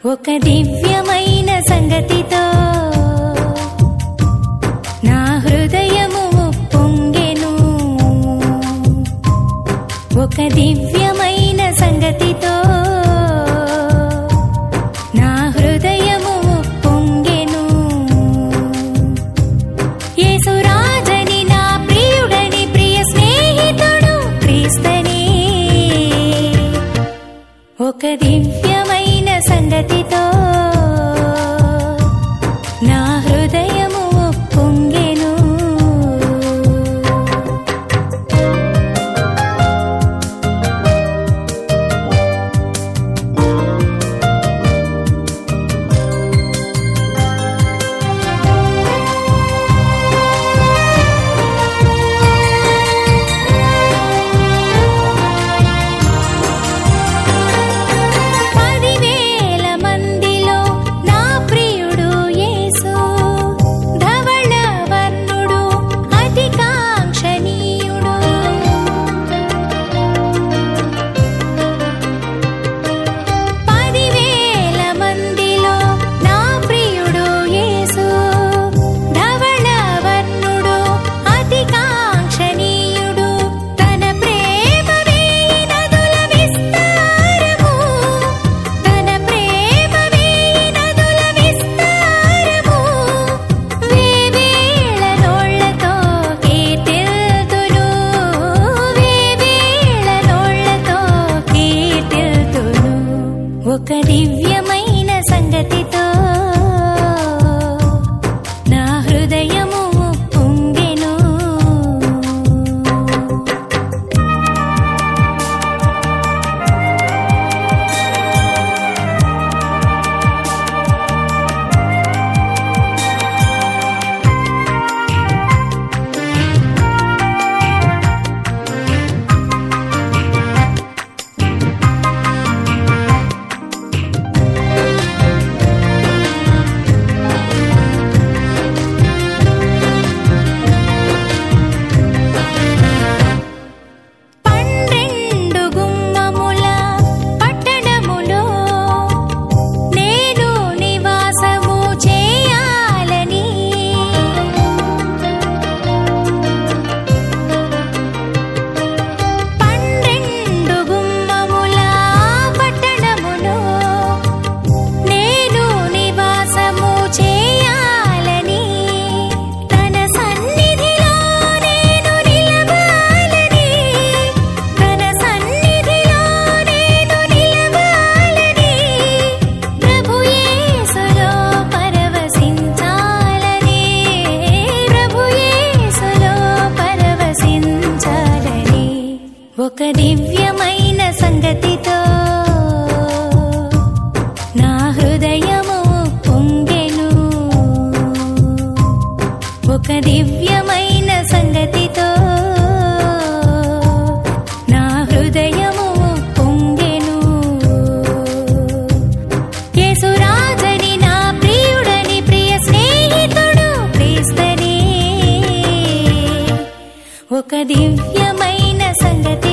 ఒక దివ్యమైన సంగతితో నా హృదయము పొంగెను ఒక దివ్యమైన సంగతితో నా హృదయము పొంగెను యేసురాజని నా ప్రియుడని ప్రియ స్నేహితుడు క్రీస్తని ఒక దివ్యమైన సంగతితో నా హృదయము పొంగెను పదివేల మందిలో నా ప్రియుడు యేసు ధవళ వర్ణుడు అతి కాంక్షణీయుడు పదివేల మందిలో నా ప్రియుడు యేసు ధవళ వర్ణుడు అతి కాంక్షణీయుడు తన ప్రేమ వేయి నదుల విస్తారము తన ప్రేమ వేయి నదుల విస్తారము వేవేళ నోళ్లతో కీర్తిల్తును వేవేళ నోళ్లతో కీర్తిల్తును ఒక దివ్యమైన సంగతితో నా హృదయము పొంగెను పన్నెండు గుమ్మముల పట్టణములో నేను నివాసము చేయాలని పన్నెండు గుమ్మముల పట్టణములో నేను నివాసము చేయాలని తన సన్నిధిలో నేను నిలవాలని తన సన్నిధిలో నేను నిలవాలని ప్రభు యేసులో పరవశించాలని ప్రభు యేసులో పరవశించాలని ఒక దివ్యమైన సంగతితో నా హృదయము పొంగెను ఒక దివ్యమైన సంగతితో నా హృదయము పొంగెను యేసురాజని నా ప్రియుడని ప్రియ స్నేహితుడు క్రీస్తని ఒక దివ్యమైన సంగతి